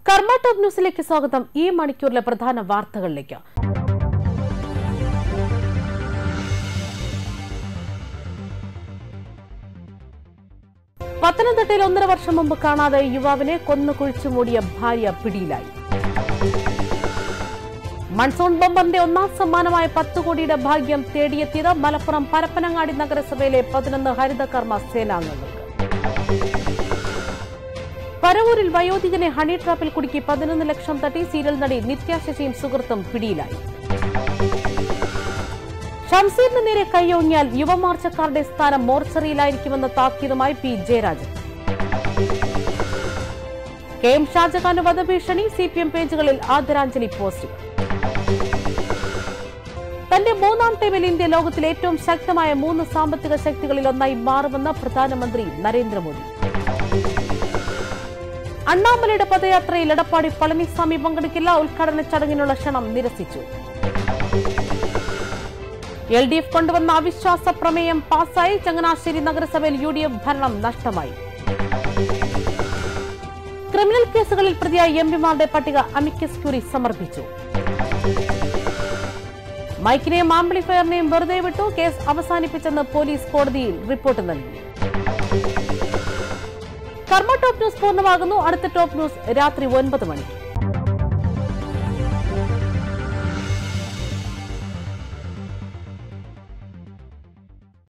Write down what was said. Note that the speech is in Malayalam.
കർമ്മ ടോപ്പ് ന്യൂസിലേക്ക് സ്വാഗതം ഈ മണിക്കൂറിലെ പ്രധാന വാർത്തകളിലേക്ക് പത്തനംതിട്ടയിൽ ഒന്നര വർഷം മുമ്പ് കാണാതെ യുവാവിനെ കൊന്നു കുഴിച്ചു മൂടിയ ഭാര്യ പിടിയിലായി മൺസൂൺ ബമ്പറിന്റെ ഒന്നാം സമ്മാനമായ പത്ത് കോടിയുടെ ഭാഗ്യം തേടിയെത്തിയത് മലപ്പുറം പരപ്പനങ്ങാടി നഗരസഭയിലെ പതിനൊന്ന് ഹരിതകർമ്മ സേനാംഗങ്ങൾക്ക് പരവൂരിൽ വയോധികനെ ഹണി ട്രാപ്പിൽ കുടുക്കി പതിനൊന്ന് ലക്ഷം തട്ടി സീരിയൽ നടി നിത്യ ശശിയും സുഹൃത്തും പിടിയിലായി ഷംസീറിന് നേരെ കൈയോങ്ങിയാൽ യുവമാർച്ചക്കാരുടെ സ്ഥാനം മോർച്ചറിയിലായിരിക്കുമെന്ന താക്കീതുമായി പി ജയരാജൻ കെ എം ഷാജഹാന് വധഭീഷണി സി പി എം പേജുകളിൽ ആദരാഞ്ജലി പോസ്റ്റുകൾ തന്റെ മൂന്നാം ടൈമിൽ ഇന്ത്യ ലോകത്തിലെ ഏറ്റവും ശക്തമായ മൂന്ന് സാമ്പത്തിക ശക്തികളിൽ ഒന്നായി മാറുമെന്ന് പ്രധാനമന്ത്രി നരേന്ദ്രമോദി അണ്ണാമലയുടെ പദയാത്രയിൽ എടപ്പാടി പളനിസ്വാമി പങ്കെടുക്കില്ല ഉദ്ഘാടന ചടങ്ങിനുള്ള ക്ഷണം നിരസിച്ചു എൽ ഡി എഫ് കൊണ്ടുവന്ന അവിശ്വാസ പ്രമേയം പാസായി ചങ്ങനാശ്ശേരി നഗരസഭയിൽ യു ഡി എഫ് ഭരണം നഷ്ടമായി ക്രിമിനൽ കേസുകളിൽ പ്രതിയായ എം പിമാരുടെ പട്ടിക അമിക്കസ് ക്യൂറി സമർപ്പിച്ചു മൈക്കിനെയും ആംപ്ലിഫയറിനെയും വെറുതെ വിട്ടു കേസ് അവസാനിപ്പിച്ചെന്ന് പോലീസ് കോടതിയിൽ റിപ്പോർട്ട് നൽകി കർമ്മ ടോപ്പ് ന്യൂസ് പൂർണ്ണമാകുന്നു അടുത്ത ടോപ്പ് ന്യൂസ് രാത്രി ഒൻപത് മണിക്ക്